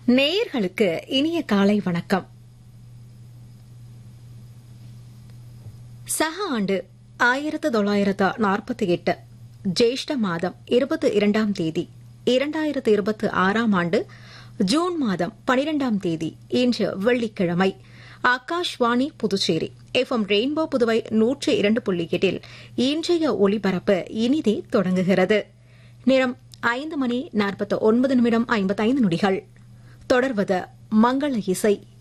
நேயர்களுக்கு இனிய காலை வணக்கம் சக ஆண்டு ஆயிரத்து தொள்ளாயிரத்து நாற்பத்தி எட்டு ஜேஷ்ட மாதம் இருபத்தி இரண்டாம் தேதி இரண்டாயிரத்து இருபத்தி ஆறாம் ஆண்டு ஜூன் மாதம் பனிரெண்டாம் தேதி இன்று வெள்ளிக்கிழமை ஆகாஷ்வாணி புதுச்சேரி எஃப்எம் ரெயின்போ புதுவை நூற்றி இரண்டு புள்ளி எட்டில் இன்றைய ஒலிபரப்பு இனிதே தொடங்குகிறது நேரம் ஐந்து மணி நாற்பத்தி ஒன்பது நிமிடம் ஐம்பத்தைந்து நொடிகள் தொடர்வது மங்கள இசை